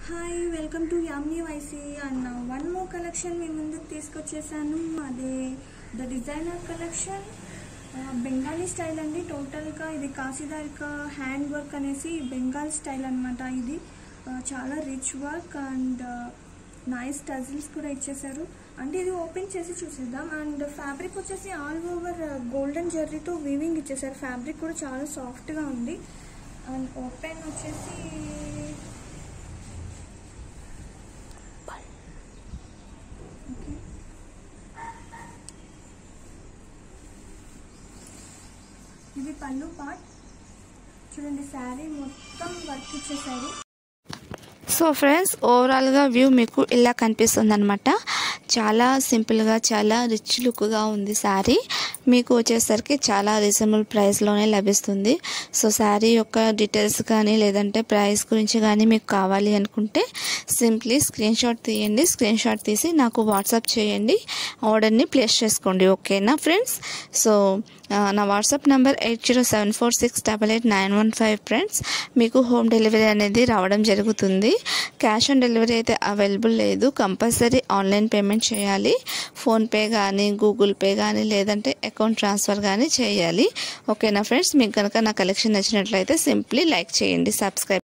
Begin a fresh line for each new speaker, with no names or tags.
hi welcome to యామ్నీ వైసీ and one more collection మీ ముందుకు తీసుకొచ్చేసాను అదే the designer collection Bengali style అండి టోటల్గా ఇది కాశీదారిక హ్యాండ్ వర్క్ అనేసి బెంగాల్ స్టైల్ అన్నమాట ఇది ఆ, చాలా rich work and nice tassels కూడా ఇచ్చేసారు అంటే ఇది ఓపెన్ చేసి చూసేద్దాం అండ్ ఫ్యాబ్రిక్ వచ్చేసి ఆల్ ఓవర్ గోల్డెన్ జర్రీతో వీవింగ్ ఇచ్చేసారు ఫ్యాబ్రిక్ కూడా చాలా సాఫ్ట్గా ఉంది అండ్ ఓపెన్ వచ్చేసి ఓకే ఇది పళ్ళు పార్ట్ చూడండి శారీ మొత్తం వర్క్ ఇచ్చేసారు
సో ఫ్రెండ్స్ ఓవరాల్గా వ్యూ మీకు ఇలా కనిపిస్తుంది అనమాట చాలా సింపుల్గా చాలా రిచ్ లుక్గా ఉంది శారీ మీకు వచ్చేసరికి చాలా రీజనబుల్ ప్రైస్లోనే లభిస్తుంది సో శారీ యొక్క డీటెయిల్స్ కానీ లేదంటే ప్రైస్ గురించి కానీ మీకు కావాలి అనుకుంటే సింప్లీ స్క్రీన్ షాట్ తీయండి స్క్రీన్ షాట్ తీసి నాకు వాట్సాప్ చేయండి ఆర్డర్ని ప్లేస్ చేసుకోండి ఓకేనా ఫ్రెండ్స్ సో ఆ, నా WhatsApp number eight zero seven four six double eight nine one five friends మీకు హోమ్ డెలివరీ అనేది రావడం జరుగుతుంది క్యాష్ ఆన్ డెలివరీ అయితే అవైలబుల్ లేదు కంపల్సరీ ఆన్లైన్ పేమెంట్ చేయాలి ఫోన్పే కానీ గూగుల్ పే కానీ లేదంటే అకౌంట్ ట్రాన్స్ఫర్ కానీ చేయాలి ఓకేనా ఫ్రెండ్స్ మీకు కనుక నా కలెక్షన్ నచ్చినట్లయితే సింప్లీ లైక్ చేయండి సబ్స్క్రైబ్